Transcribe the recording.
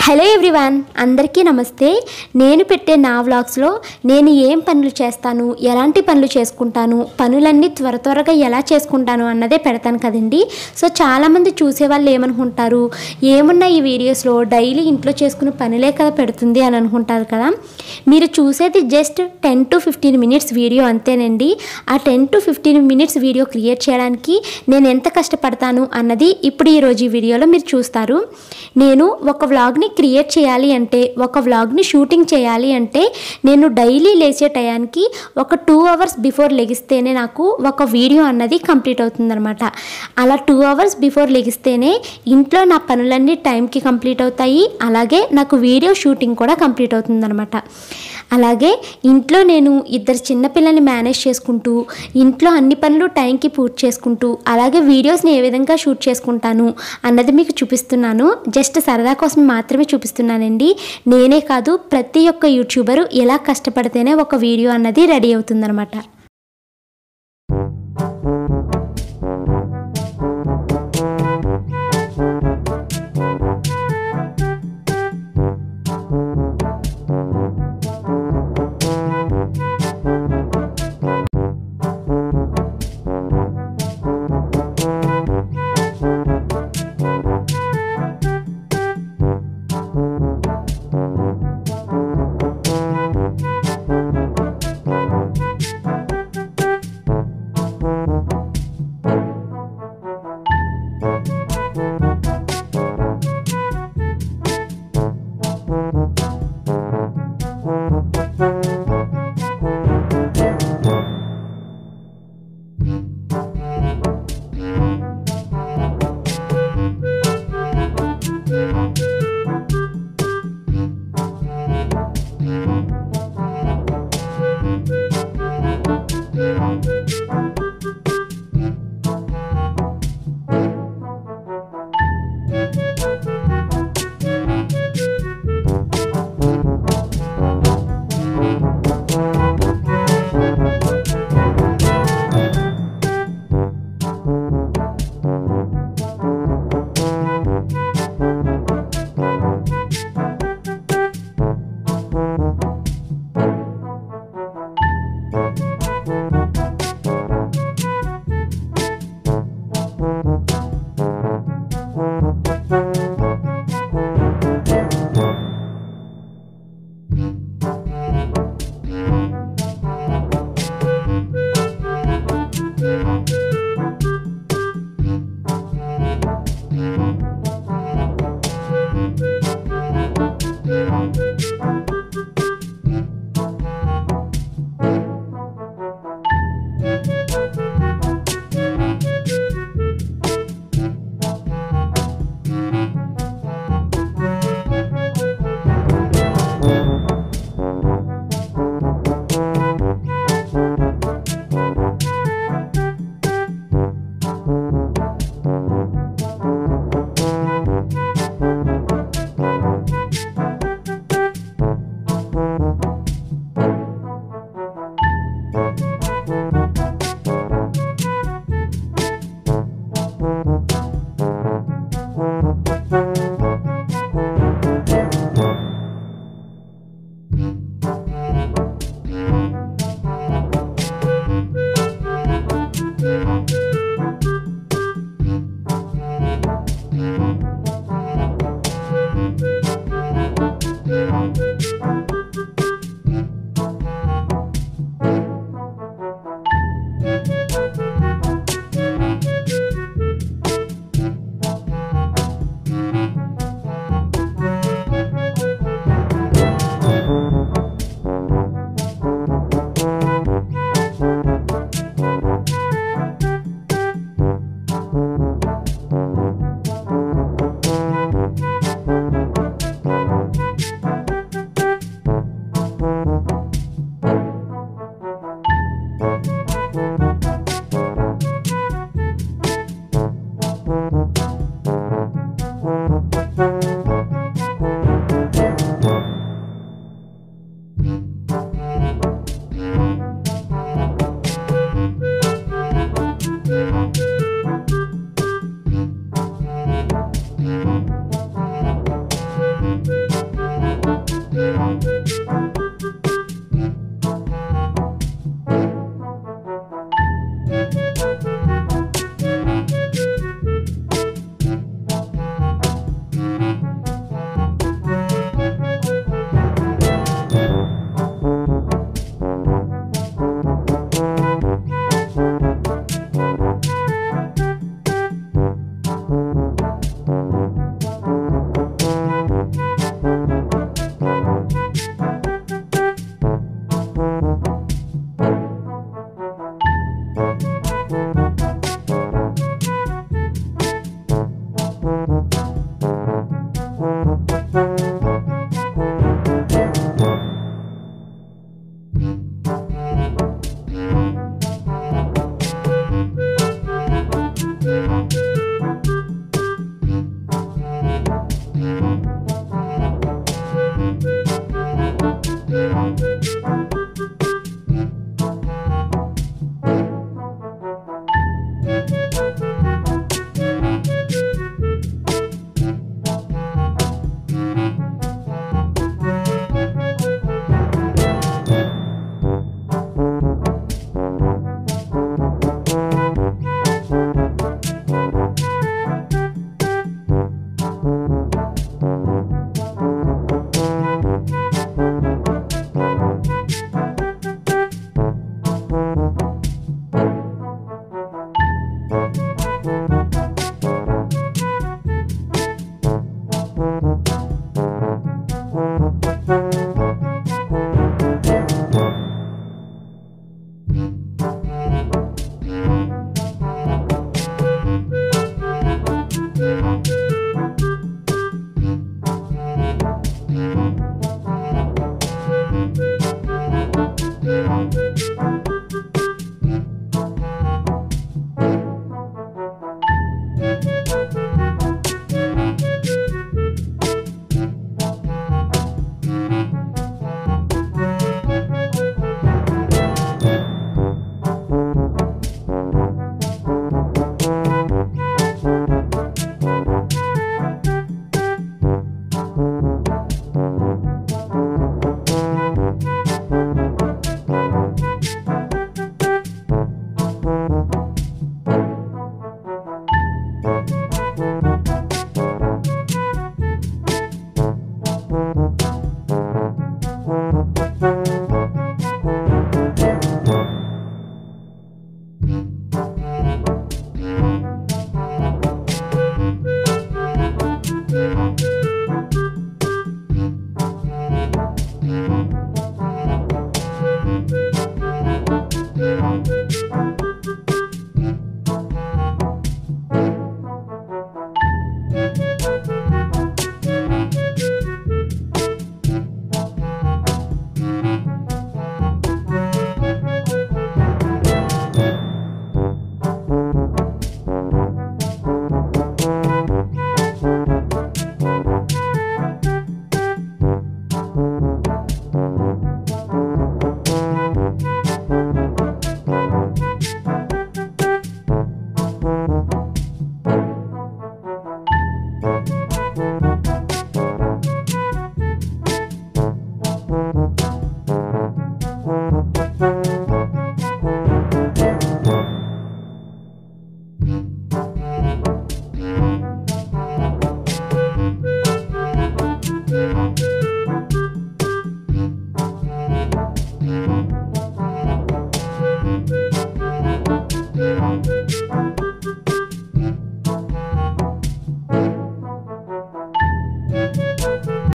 hello everyone అందరికీ నమస్తే నేను పెట్టే నా వ్లాగ్స్లో నేను ఏం పనులు చేస్తాను ఎలాంటి పనులు చేసుకుంటాను పనులన్నీ త్వర త్వరగా ఎలా చేసుకుంటాను అన్నదే పెడతాను కదండి సో చాలామంది చూసే వాళ్ళు ఏమనుకుంటారు ఏమున్నా ఈ వీడియోస్లో డైలీ ఇంట్లో చేసుకునే పనులే కదా పెడుతుంది అని అనుకుంటారు కదా మీరు చూసేది just ten to fifteen minutes video అంతేనండి ఆ ten to fifteen minutes video create చేయడానికి నేను ఎంత కష్టపడతాను అన్నది ఇప్పుడు ఈరోజు ఈ వీడియోలో మీరు చూస్తారు నేను ఒక వ్లాగ్ని క్రియేట్ చేయాలి అంటే ఒక వ్లాగ్ని షూటింగ్ చేయాలి అంటే నేను డైలీ లేచే టయానికి ఒక టూ అవర్స్ బిఫోర్ లెగిస్తేనే నాకు ఒక వీడియో అన్నది కంప్లీట్ అవుతుందన్నమాట అలా టూ అవర్స్ బిఫోర్ లెగిస్తేనే ఇంట్లో నా పనులన్నీ టైంకి కంప్లీట్ అవుతాయి అలాగే నాకు వీడియో షూటింగ్ కూడా కంప్లీట్ అవుతుందన్నమాట అలాగే ఇంట్లో నేను ఇద్దరు చిన్నపిల్లల్ని మేనేజ్ చేసుకుంటూ ఇంట్లో అన్ని పనులు టైంకి పూర్తి చేసుకుంటూ అలాగే వీడియోస్ని ఏ విధంగా షూట్ చేసుకుంటాను అన్నది మీకు చూపిస్తున్నాను జస్ట్ సరదా కోసం మాత్రమే చూపిస్తున్నానండి నేనే కాదు ప్రతి ఒక్క యూట్యూబరు ఎలా కష్టపడితేనే ఒక వీడియో అన్నది రెడీ అవుతుందన్నమాట